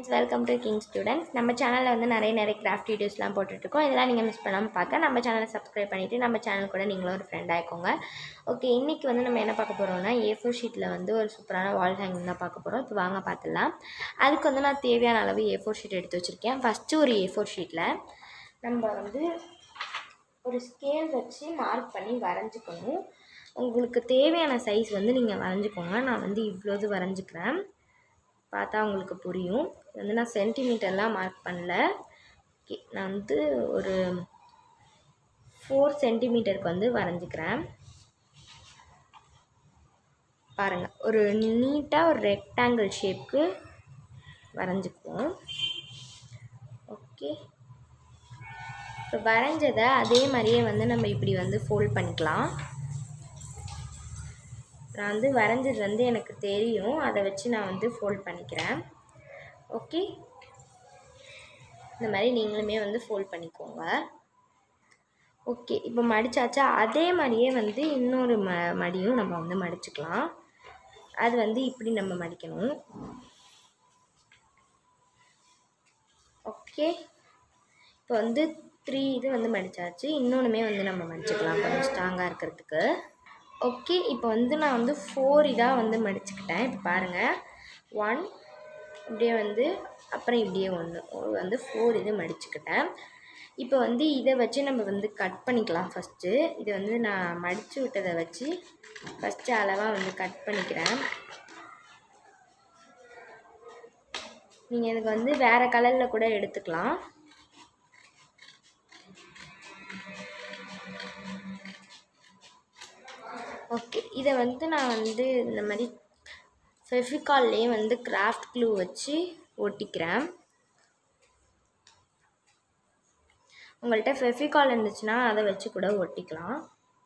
friends welcome to king students நம்ம சேனலில் வந்து நிறைய நிறைய கிராஃப்ட் வீடியோஸ்லாம் போட்டுட்ருக்கோம் இதெல்லாம் நீங்கள் மிஸ் பண்ணாமல் பார்க்க நம்ம சேனலை சப்ஸ்கிரைப் பண்ணிவிட்டு நம்ம சேனல் கூட நீங்களும் ஒரு ஃப்ரெண்ட் ஆயிக்கோங்க ஓகே இன்றைக்கி வந்து நம்ம என்ன பார்க்க போகிறோம்னா ஏ ஃபோர் ஷீட்டில் வந்து ஒரு சூப்பரான வால் ஹேங்கிங் தான் பார்க்க போகிறோம் இப்போ வாங்க பார்த்துடலாம் அதுக்கு வந்து நான் தேவையான அளவு ஏ ஃபோர் ஷீட் எடுத்து வச்சுருக்கேன் ஃபஸ்ட்டு ஒரு ஏ ஃபோர் ஷீட்டில் நம்ம வந்து ஒரு ஸ்கேல் வச்சு மார்க் பண்ணி வரைஞ்சிக்கணும் உங்களுக்கு தேவையான சைஸ் வந்து நீங்கள் வரைஞ்சிக்கோங்க நான் வந்து இவ்வளோது வரைஞ்சிக்கிறேன் பார்த்தா உங்களுக்கு புரியும் இது வந்து நான் சென்டிமீட்டர்லாம் மார்க் பண்ணல ஓகே நான் வந்து ஒரு ஃபோர் சென்டிமீட்டருக்கு வந்து வரைஞ்சிக்கிறேன் பாருங்கள் ஒரு நீட்டாக ஒரு ரெக்டாங்கிள் ஷேப்க்கு வரைஞ்சிக்குவோம் ஓகே இப்போ வரைஞ்சதை அதே மாதிரியே வந்து நம்ம இப்படி வந்து ஃபோல்ட் பண்ணிக்கலாம் நான் வந்து வரைஞ்சது வந்து எனக்கு தெரியும் அதை வச்சு நான் வந்து ஃபோல்ட் பண்ணிக்கிறேன் ஓகே இந்த மாதிரி நீங்களுமே வந்து ஃபோல்ட் பண்ணிக்கோங்க ஓகே இப்போ மடிச்சாச்சா அதே மாதிரியே வந்து இன்னொரு ம மடியும் நம்ம வந்து மடிச்சுக்கலாம் அது வந்து இப்படி நம்ம மடிக்கணும் ஓகே இப்போ வந்து த்ரீ இது வந்து மடித்தாச்சு இன்னொன்றுமே வந்து நம்ம மடிச்சுக்கலாம் கொஞ்சம் ஸ்ட்ராங்காக இருக்கிறதுக்கு ஓகே இப்போ வந்து நான் வந்து ஃபோர் இதாக வந்து மடிச்சுக்கிட்டேன் இப்போ பாருங்கள் ஒன் இப்படியே வந்து அப்புறம் இப்படியே ஒன்று வந்து ஃபோர் இது மடிச்சுக்கிட்டேன் இப்போ வந்து இதை வச்சு நம்ம வந்து கட் பண்ணிக்கலாம் ஃபஸ்ட்டு இதை வந்து நான் மடித்து விட்டதை வச்சு ஃபஸ்ட்டு அளவாக வந்து கட் பண்ணிக்கிறேன் நீங்கள் இதுக்கு வந்து வேறு கலரில் கூட எடுத்துக்கலாம் ஓகே இதை வந்து நான் வந்து இந்த மாதிரி ஃபெஃபிகால்லையே வந்து கிராஃப்ட் க்ளூ வச்சு ஒட்டிக்கிறேன் உங்கள்கிட்ட ஃபெஃபிகால் இருந்துச்சுன்னா அதை வச்சு கூட ஒட்டிக்கலாம்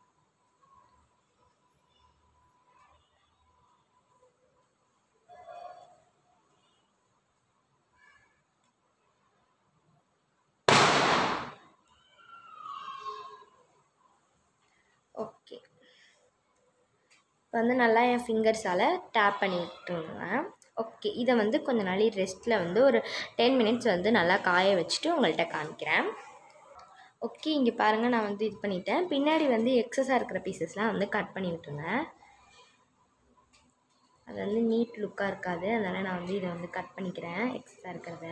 ஓகே இப்போ வந்து நல்லா என் ஃபிங்கர்ஸால் டேப் பண்ணி விட்டுருங்க ஓகே இதை வந்து கொஞ்ச நாளி ரெஸ்ட்டில் வந்து ஒரு டென் மினிட்ஸ் வந்து நல்லா காய வச்சுட்டு உங்கள்கிட்ட காமிக்கிறேன் ஓகே இங்கே பாருங்கள் நான் வந்து இது பண்ணிட்டேன் பின்னாடி வந்து எக்ஸஸாக இருக்கிற பீசஸ்லாம் வந்து கட் பண்ணி விட்டுருங்க அது வந்து நீட் லுக்காக இருக்காது அதனால் நான் வந்து இதை வந்து கட் பண்ணிக்கிறேன் எக்ஸஸாக இருக்கிறத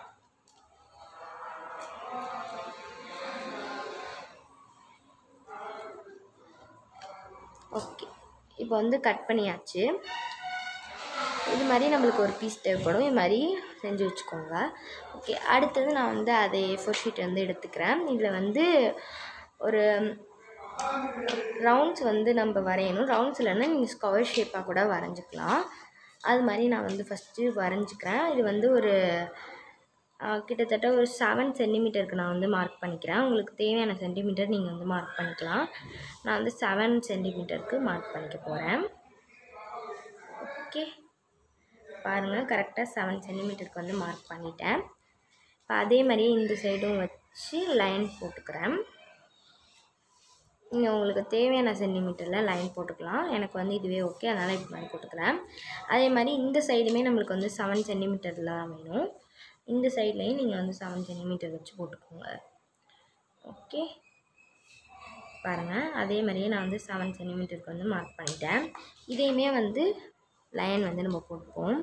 ஓகே இப்போ வந்து கட் பண்ணியாச்சு இது மாதிரி நம்மளுக்கு ஒரு பீஸ் தேவைப்படும் இது மாதிரி செஞ்சு வச்சுக்கோங்க ஓகே அடுத்தது நான் வந்து அதை ஃபோர் ஷீட் வந்து எடுத்துக்கிறேன் இதில் வந்து ஒரு ரவுண்ட்ஸ் வந்து நம்ம வரையணும் ரவுண்ட்ஸ் இல்லைன்னா நீங்கள் ஸ்கொயர் ஷேப்பாக கூட வரைஞ்சிக்கலாம் அது மாதிரி நான் வந்து ஃபஸ்ட்டு வரைஞ்சிக்கிறேன் இது வந்து ஒரு கிட்டத்தட்ட ஒரு செவன் சென்டிமீட்டருக்கு நான் வந்து மார்க் பண்ணிக்கிறேன் உங்களுக்கு தேவையான சென்டிமீட்டர் நீங்கள் வந்து மார்க் பண்ணிக்கலாம் நான் வந்து செவன் சென்டிமீட்டருக்கு மார்க் பண்ணிக்க போகிறேன் ஓகே பாருங்கள் கரெக்டாக செவன் சென்டிமீட்டருக்கு வந்து மார்க் பண்ணிட்டேன் இப்போ அதே மாதிரியே இந்த சைடும் வச்சு லைன் போட்டுக்கிறேன் நீங்கள் உங்களுக்கு தேவையான சென்டிமீட்டரில் லைன் போட்டுக்கலாம் எனக்கு வந்து இதுவே ஓகே அதனால் இப்படி மாதிரி போட்டுக்கிறேன் அதே மாதிரி இந்த சைடுமே நம்மளுக்கு வந்து செவன் சென்டிமீட்டரில் தான் வேணும் இந்த சைட்லேயும் நீங்கள் வந்து செவன் சென்டிமீட்டர் வச்சு போட்டுக்கோங்க ஓகே பாருங்கள் அதே மாதிரியே நான் வந்து செவன் சென்டிமீட்டருக்கு வந்து மார்க் பண்ணிட்டேன் இதையுமே வந்து லைன் வந்து நம்ம போட்டுப்போம்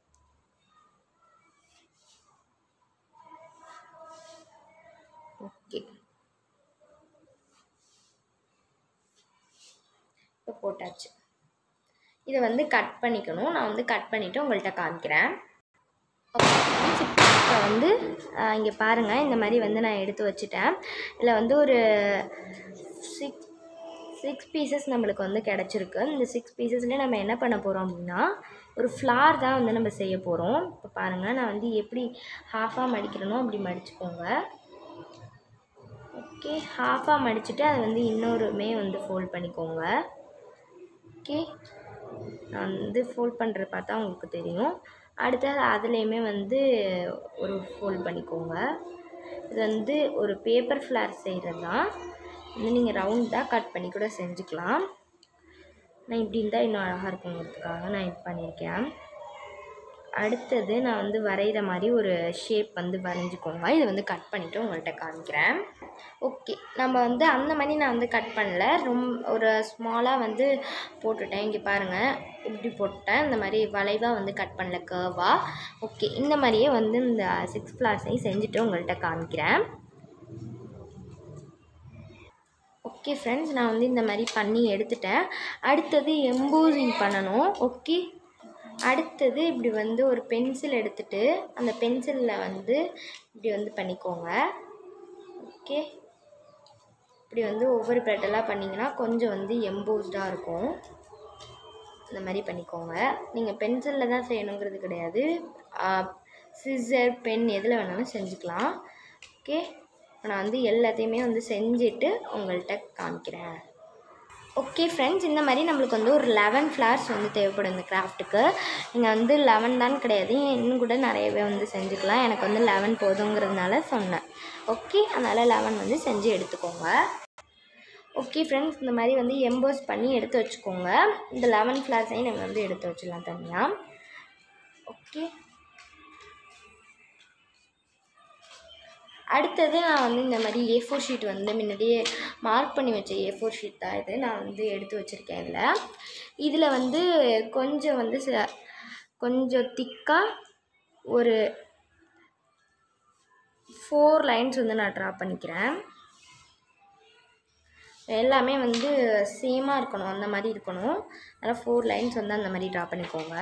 ஓகே இப்போ போட்டாச்சு இதை வந்து கட் பண்ணிக்கணும் நான் வந்து கட் பண்ணிவிட்டு உங்கள்கிட்ட காமிக்கிறேன் இப்போ வந்து இங்கே பாருங்கள் இந்த மாதிரி வந்து நான் எடுத்து வச்சுட்டேன் இதில் வந்து ஒரு சிக்ஸ் சிக்ஸ் பீசஸ் நம்மளுக்கு வந்து கிடச்சிருக்கு இந்த சிக்ஸ் பீசஸ்லேயே நம்ம என்ன பண்ண போகிறோம் அப்படின்னா ஒரு ஃப்ளார் தான் வந்து நம்ம செய்ய போகிறோம் இப்போ பாருங்கள் நான் வந்து எப்படி ஹாஃபாக மடிக்கிறனோ அப்படி மடிச்சுக்கோங்க ஓகே ஹாஃபாக மடிச்சுட்டு அதை வந்து இன்னொருமே வந்து ஃபோல்ட் பண்ணிக்கோங்க ஓகே நான் வந்து ஃபோல்ட் பண்ணுறது பார்த்தா உங்களுக்கு தெரியும் அடுத்தது அதுலேயுமே வந்து ஒரு ஃபோல்ட் பண்ணிக்கோங்க இது வந்து ஒரு பேப்பர் ஃப்ளார் செய்கிறது தான் வந்து நீங்கள் ரவுண்டாக கட் பண்ணி கூட செஞ்சுக்கலாம் நான் இப்படி இருந்தால் இன்னும் அழகாக இருக்குங்கிறதுக்காக நான் இது பண்ணியிருக்கேன் அடுத்தது நான் வந்து வரைகிற மாதிரி ஒரு ஷேப் வந்து வரைஞ்சிக்கோங்க இதை வந்து கட் பண்ணிவிட்டு உங்கள்கிட்ட காமிக்கிறேன் ஓகே நம்ம வந்து அந்த மாதிரி நான் வந்து கட் பண்ணல ரொம்ப ஒரு ஸ்மாலாக வந்து போட்டுட்டேன் இங்கே பாருங்கள் இப்படி போட்டேன் இந்த மாதிரி வளைவாக வந்து கட் பண்ணல கர்வாக ஓகே இந்த மாதிரியே வந்து இந்த சிக்ஸ் ஃப்ளார்ஸையும் செஞ்சுட்டு உங்கள்கிட்ட காமிக்கிறேன் ஓகே ஃப்ரெண்ட்ஸ் நான் வந்து இந்த மாதிரி பண்ணி எடுத்துட்டேன் அடுத்தது எம்போசிங் பண்ணணும் ஓகே அடுத்தது இப்படி வந்து ஒரு பென்சில் எடுத்துட்டு அந்த பென்சிலில் வந்து இப்படி வந்து பண்ணிக்கோங்க ஓகே இப்படி வந்து ஒவ்வொரு பெட்டலாக பண்ணிங்கன்னா கொஞ்சம் வந்து எம்போஸ்டாக இருக்கும் இந்த மாதிரி பண்ணிக்கோங்க நீங்கள் பென்சிலில் தான் செய்யணுங்கிறது கிடையாது சிசர் பென் எதில் வேணாலும் செஞ்சுக்கலாம் ஓகே நான் வந்து எல்லாத்தையுமே வந்து செஞ்சுட்டு உங்கள்கிட்ட காமிக்கிறேன் ஓகே ஃப்ரெண்ட்ஸ் இந்த மாதிரி நம்மளுக்கு வந்து ஒரு லெவன் ஃப்ளார்ஸ் வந்து தேவைப்படும் இந்த கிராஃப்ட்டுக்கு நீங்கள் வந்து லெவன் தான் கிடையாது இன்னும் கூட நிறையவே வந்து செஞ்சுக்கலாம் எனக்கு வந்து லெவன் போதுங்கிறதுனால சொன்னேன் ஓகே அதனால் லெவன் வந்து செஞ்சு எடுத்துக்கோங்க ஓகே ஃப்ரெண்ட்ஸ் இந்த மாதிரி வந்து எம்போஸ் பண்ணி எடுத்து வச்சுக்கோங்க இந்த லெவன் ஃப்ளார்ஸையும் நம்ம வந்து எடுத்து வச்சிடலாம் தனியாக ஓகே அடுத்தது நான் வந்து இந்த மாதிரி ஏ ஃபோர் ஷீட் வந்து முன்னாடியே மார்க் பண்ணி வச்ச ஏ ஃபோர் ஷீட் தான் இது நான் வந்து எடுத்து வச்சுருக்கேன் இதில் இதில் வந்து கொஞ்சம் வந்து ச- கொஞ்சம் திக்காக ஒரு ஃபோர் லைன்ஸ் வந்து நான் ட்ரா பண்ணிக்கிறேன் எல்லாமே வந்து சேமாக இருக்கணும் அந்த மாதிரி இருக்கணும் அதனால் ஃபோர் லைன்ஸ் வந்து அந்த மாதிரி ட்ரா பண்ணிக்கோங்க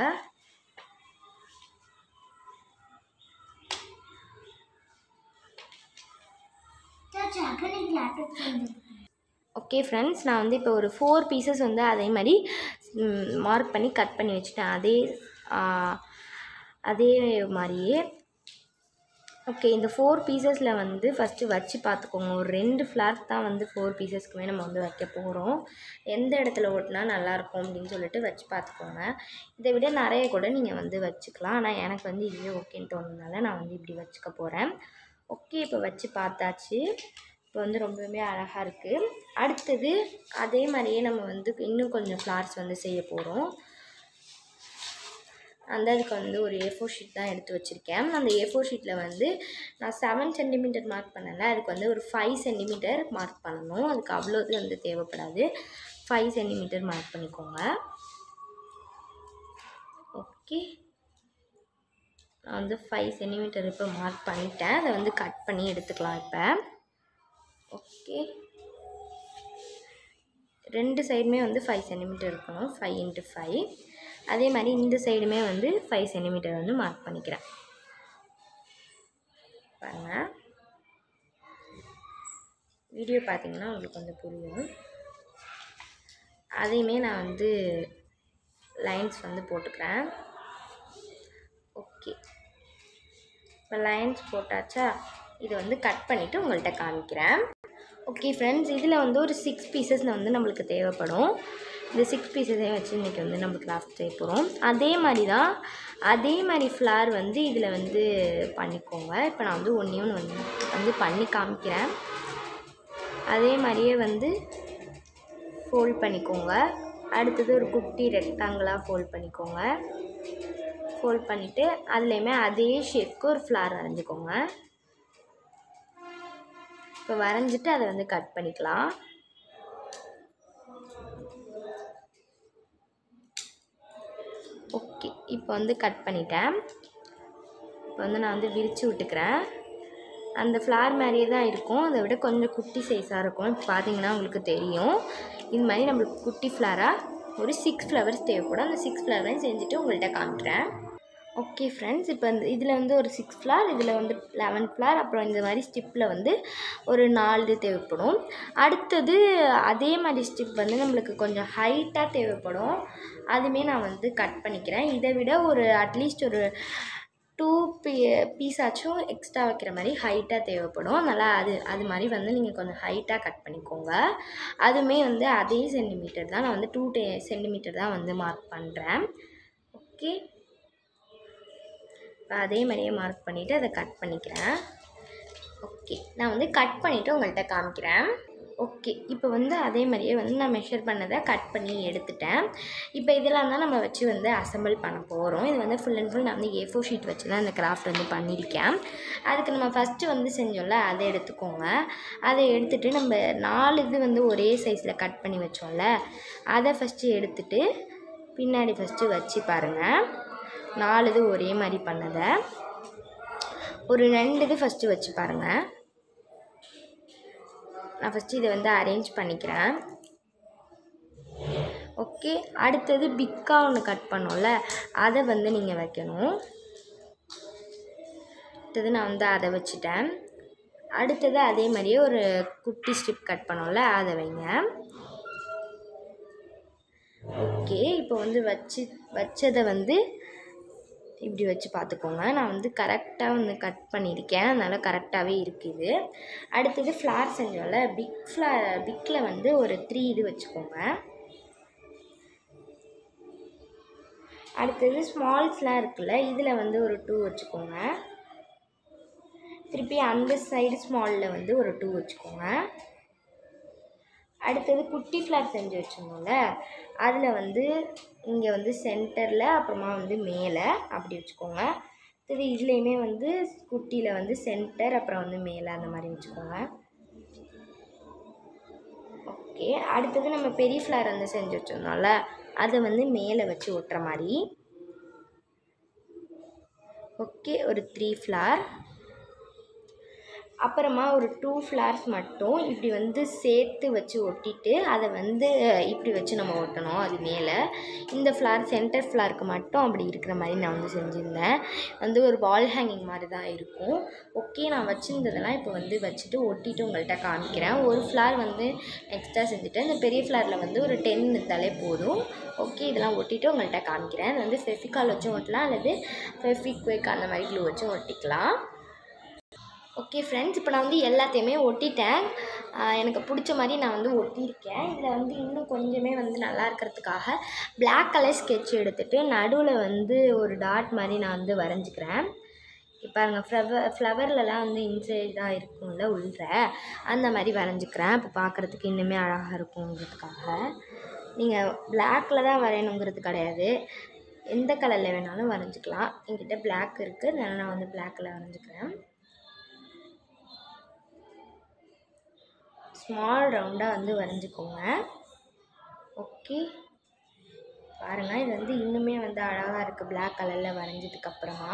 ஓகே ஃப்ரெண்ட்ஸ் நான் வந்து இப்போ ஒரு ஃபோர் பீசஸ் வந்து அதே மாதிரி மார்க் பண்ணி கட் பண்ணி வச்சுட்டேன் அதே ஆ, அதே மாதிரியே ஓகே இந்த ஃபோர் பீசஸில் வந்து ஃபஸ்ட்டு வச்சு பார்த்துக்கோங்க ஒரு ரெண்டு ஃப்ளார் தான் வந்து ஃபோர் பீசஸ்க்குமே நம்ம வந்து வைக்க போகிறோம் எந்த இடத்துல ஓட்டினா நல்லாயிருக்கும் அப்படின்னு சொல்லிட்டு வச்சு பார்த்துக்கோங்க இதை விட நிறைய கூட நீங்கள் வந்து வச்சுக்கலாம் ஆனால் எனக்கு வந்து இதுவே ஓகேன்னு தோணுனால நான் வந்து இப்படி வச்சுக்க போகிறேன் ஓகே இப்போ வச்சு பார்த்தாச்சு இப்போ வந்து ரொம்பவுமே அழகாக இருக்குது அடுத்தது அதே மாதிரியே நம்ம வந்து இன்னும் கொஞ்சம் ஃப்ளார்ஸ் வந்து செய்ய போகிறோம் அந்த அதுக்கு வந்து ஒரு ஏ ஃபோர் ஷீட் தான் எடுத்து வச்சுருக்கேன் அந்த ஏ ஃபோர் ஷீட்டில் வந்து நான் செவன் சென்டிமீட்டர் மார்க் பண்ணல அதுக்கு வந்து ஒரு ஃபைவ் சென்டிமீட்டர் மார்க் பண்ணணும் அதுக்கு அவ்வளோ இது வந்து தேவைப்படாது ஃபைவ் சென்டிமீட்டர் மார்க் பண்ணிக்கோங்க ஓகே நான் வந்து ஃபைவ் சென்டிமீட்டர் இப்போ மார்க் பண்ணிட்டேன் அதை வந்து கட் பண்ணி எடுத்துக்கலாம் இப்போ ஓகே ரெண்டு சைடுமே வந்து ஃபைவ் சென்டிமீட்டர் இருக்கணும் ஃபைவ் இன்ட்டு ஃபைவ் அதே மாதிரி இந்த சைடுமே வந்து ஃபைவ் சென்டிமீட்டர் வந்து மார்க் பண்ணிக்கிறேன் பாருங்க வீடியோ பார்த்தீங்கன்னா உங்களுக்கு வந்து புரியும் அதையுமே நான் வந்து லைன்ஸ் வந்து போட்டுக்கிறேன் ஓகே இப்போ லைன்ஸ் போட்டாச்சா இதை வந்து கட் பண்ணிவிட்டு உங்கள்கிட்ட காமிக்கிறேன் ஓகே ஃப்ரெண்ட்ஸ் இதில் வந்து ஒரு சிக்ஸ் பீசஸ் வந்து நம்மளுக்கு தேவைப்படும் இந்த சிக்ஸ் பீசஸையும் வச்சு இன்றைக்கி வந்து நம்ம கிராஃப்ட் செய்ய போகிறோம் அதே மாதிரி தான் அதே மாதிரி ஃப்ளார் வந்து இதில் வந்து பண்ணிக்கோங்க இப்போ நான் வந்து ஒன்றே ஒன்று வந்து வந்து பண்ணி காமிக்கிறேன் அதே மாதிரியே வந்து ஃபோல்ட் பண்ணிக்கோங்க அடுத்தது ஒரு குட்டி ரெக்டாங்கிளாக ஃபோல்ட் பண்ணிக்கோங்க ஃபோல்ட் பண்ணிவிட்டு அதுலேயுமே அதே ஷேப்க்கு ஒரு ஃப்ளார் வரைஞ்சிக்கோங்க இப்போ வரைஞ்சிட்டு அதை வந்து கட் பண்ணிக்கலாம் ஓகே இப்போ வந்து கட் பண்ணிட்டேன் இப்போ வந்து நான் வந்து விரித்து விட்டுக்கிறேன் அந்த ஃப்ளார் மாதிரியே தான் இருக்கும் அதை விட கொஞ்சம் குட்டி சைஸாக இருக்கும் இப்போ பார்த்தீங்கன்னா உங்களுக்கு தெரியும் இது மாதிரி நம்மளுக்கு குட்டி ஃப்ளாராக ஒரு சிக்ஸ் ஃப்ளவர்ஸ் தேவைப்படும் அந்த சிக்ஸ் ஃப்ளவரையும் செஞ்சுட்டு உங்கள்கிட்ட காமிக்கிறேன் ஓகே ஃப்ரெண்ட்ஸ் இப்போ இந்த இதில் வந்து ஒரு சிக்ஸ் ஃப்ளார் இதில் வந்து லெவன் ஃப்ளார் அப்புறம் இந்த மாதிரி ஸ்டிப்பில் வந்து ஒரு நாலு தேவைப்படும் அடுத்தது அதே மாதிரி ஸ்டிப் வந்து நம்மளுக்கு கொஞ்சம் ஹைட்டாக தேவைப்படும் அதுவுமே நான் வந்து கட் பண்ணிக்கிறேன் இதை விட ஒரு அட்லீஸ்ட் ஒரு டூ பீ பீஸாச்சும் எக்ஸ்ட்ரா வைக்கிற மாதிரி ஹைட்டாக தேவைப்படும் அதனால் அது அது மாதிரி வந்து நீங்கள் கொஞ்சம் ஹைட்டாக கட் பண்ணிக்கோங்க அதுவுமே வந்து அதே சென்டிமீட்டர் தான் நான் வந்து டூ டே சென்டிமீட்டர் தான் வந்து மார்க் பண்ணுறேன் ஓகே இப்போ அதே மாதிரியே மார்க் பண்ணிவிட்டு அதை கட் பண்ணிக்கிறேன் ஓகே நான் வந்து கட் பண்ணிவிட்டு உங்கள்கிட்ட காமிக்கிறேன் ஓகே இப்போ வந்து அதே மாதிரியே வந்து நான் மெஷர் பண்ணதை கட் பண்ணி எடுத்துட்டேன் இப்போ இதெல்லாம் தான் நம்ம வச்சு வந்து அசெம்பிள் பண்ண போகிறோம் இது வந்து ஃபுல் அண்ட் ஃபுல் நான் வந்து ஏ ஃபோர் ஷீட் வச்சு தான் இந்த கிராஃப்ட் வந்து பண்ணியிருக்கேன் அதுக்கு நம்ம ஃபஸ்ட்டு வந்து செஞ்சோம்ல அதை எடுத்துக்கோங்க அதை எடுத்துகிட்டு நம்ம நாலு இது வந்து ஒரே சைஸில் கட் பண்ணி வச்சோம்ல அதை ஃபஸ்ட்டு எடுத்துட்டு பின்னாடி ஃபஸ்ட்டு வச்சு பாருங்கள் நாலு இது ஒரே மாதிரி பண்ணதை ஒரு ரெண்டு இது ஃபஸ்ட்டு வச்சு பாருங்கள் நான் ஃபஸ்ட்டு இதை வந்து அரேஞ்ச் பண்ணிக்கிறேன் ஓகே அடுத்தது பிக்காக ஒன்று கட் பண்ணோம்ல அதை வந்து நீங்கள் வைக்கணும் அடுத்தது நான் வந்து அதை வச்சுட்டேன் அடுத்தது அதே மாதிரியே ஒரு குட்டி ஸ்ட்ரிப் கட் பண்ணோம்ல அதை வைங்க ஓகே இப்போ வந்து வச்சு வச்சதை வந்து இப்படி வச்சு பார்த்துக்கோங்க நான் வந்து கரெக்டாக வந்து கட் பண்ணியிருக்கேன் அதனால் கரெக்டாகவே இருக்குது அடுத்தது ஃப்ளார் செஞ்சோம்ல பிக் ஃப்ளார் பிக்கில் வந்து ஒரு த்ரீ இது வச்சுக்கோங்க அடுத்தது ஸ்மால்ஸ்லாம் இருக்குல்ல இதில் வந்து ஒரு டூ வச்சுக்கோங்க திருப்பி அந்த சைடு ஸ்மாலில் வந்து ஒரு டூ வச்சுக்கோங்க அடுத்தது குட்டி ஃப்ளார் செஞ்சு வச்சுருந்தோம்ல அதில் வந்து இங்கே வந்து சென்டரில் அப்புறமா வந்து மேலே அப்படி வச்சுக்கோங்க அடுத்தது இதுலேயுமே வந்து குட்டியில் வந்து சென்டர் அப்புறம் வந்து மேலே அந்த மாதிரி வச்சுக்கோங்க ஓகே அடுத்தது நம்ம பெரிய ஃப்ளார் வந்து செஞ்சு வச்சுருந்தோம்ல அதை வந்து மேலே வச்சு ஒட்டுற மாதிரி ஓகே ஒரு த்ரீ ஃப்ளார் அப்புறமா ஒரு டூ ஃப்ளார்ஸ் மட்டும் இப்படி வந்து சேர்த்து வச்சு ஒட்டிட்டு அதை வந்து இப்படி வச்சு நம்ம ஒட்டணும் அது மேலே இந்த ஃப்ளார் சென்டர் ஃப்ளாருக்கு மட்டும் அப்படி இருக்கிற மாதிரி நான் வந்து செஞ்சுருந்தேன் வந்து ஒரு வால் ஹேங்கிங் மாதிரி தான் இருக்கும் ஓகே நான் வச்சுருந்ததெல்லாம் இப்போ வந்து வச்சுட்டு ஒட்டிட்டு உங்கள்கிட்ட காமிக்கிறேன் ஒரு ஃப்ளார் வந்து எக்ஸ்ட்ரா செஞ்சுட்டேன் இந்த பெரிய ஃப்ளாரில் வந்து ஒரு டென் இருந்தாலே போதும் ஓகே இதெல்லாம் ஒட்டிட்டு உங்கள்கிட்ட காமிக்கிறேன் இது வந்து ஃபெஃபிகால் வச்சும் ஒட்டலாம் அல்லது ஃபெஃபிக்வேக் அந்த மாதிரி க்ளூ வச்சும் ஒட்டிக்கலாம் ஓகே ஃப்ரெண்ட்ஸ் இப்போ நான் வந்து எல்லாத்தையுமே ஒட்டிட்டேன் ஆஹ் எனக்கு பிடிச்ச மாதிரி நான் வந்து ஒட்டியிருக்கேன் இதில் வந்து இன்னும் கொஞ்சமே வந்து நல்லா இருக்கிறதுக்காக Black கலர் sketch எடுத்துகிட்டு நடுவில் வந்து ஒரு டாட் மாதிரி நான் வந்து வரைஞ்சிக்கிறேன் இப்போ பாருங்கள் ஃப்ளவர் ஃப்ளவர்லலாம் வந்து இன்சைடாக இருக்கும்ல உள்ள அந்த மாதிரி வரைஞ்சிக்கிறேன் இப்போ பார்க்குறதுக்கு இன்னுமே அழகாக இருக்குங்கிறதுக்காக நீங்கள் பிளாக்கில் தான் வரையணுங்கிறது கிடையாது எந்த கலரில் வேணாலும் வரைஞ்சிக்கலாம் என்கிட்ட Black இருக்குது அதனால் நான் வந்து பிளாக்கில் வரைஞ்சிக்கிறேன் ஸ்மால் ரவுண்டாக வந்து வரைஞ்சிக்கோங்க ஓகே பாருங்கள் இது வந்து இன்னுமே வந்து அழகாக இருக்குது Black கலரில் வரைஞ்சதுக்கப்புறமா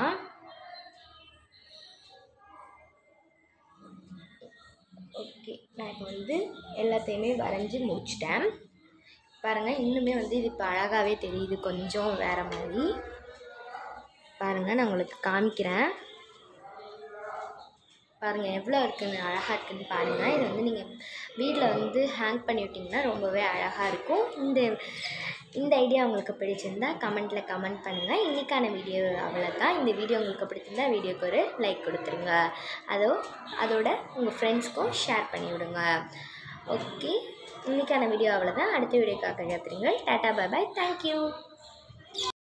ஓகே நான் இப்போ வந்து எல்லாத்தையுமே வரைஞ்சி முடிச்சிட்டேன் பாருங்கள் இன்னுமே வந்து இது இப்போ அழகாகவே தெரியுது கொஞ்சம் வேறு மாதிரி பாருங்கள் நான் உங்களுக்கு காமிக்கிறேன் பாருங்கள் எவ்வளோ இருக்குன்னு அழகாக இருக்குன்னு பாருங்கள் இது வந்து நீங்கள் வீட்டில் வந்து ஹேங் பண்ணி விட்டிங்கன்னா ரொம்பவே அழகாக இருக்கும் இந்த இந்த ஐடியா உங்களுக்கு பிடிச்சிருந்தா கமெண்ட்டில் கமெண்ட் பண்ணுங்கள் இன்றைக்கான வீடியோ அவ்வளோதான் இந்த வீடியோ உங்களுக்கு பிடிச்சிருந்தா வீடியோக்கு ஒரு லைக் கொடுத்துருங்க அதோ அதோட உங்கள் ஃப்ரெண்ட்ஸ்க்கும் ஷேர் பண்ணி விடுங்க ஓகே இன்றைக்கான வீடியோ அவ்வளோதான் அடுத்த வீடியோக்காக காத்துறீங்க டாட்டா பாய் பாய் தேங்க்யூ